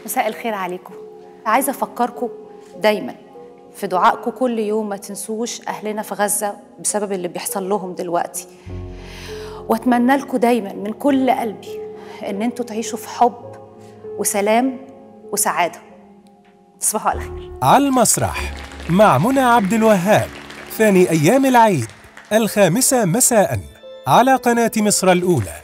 مساء الخير عليكم عايزه افكركم دايما في دعائكم كل يوم ما تنسوش اهلنا في غزه بسبب اللي بيحصل لهم دلوقتي واتمنى لكم دايما من كل قلبي ان انتوا تعيشوا في حب وسلام وسعاده تصبحوا على خير على المسرح مع منى عبد الوهاب ثاني أيام العيد الخامسة مساء على قناة مصر الأولى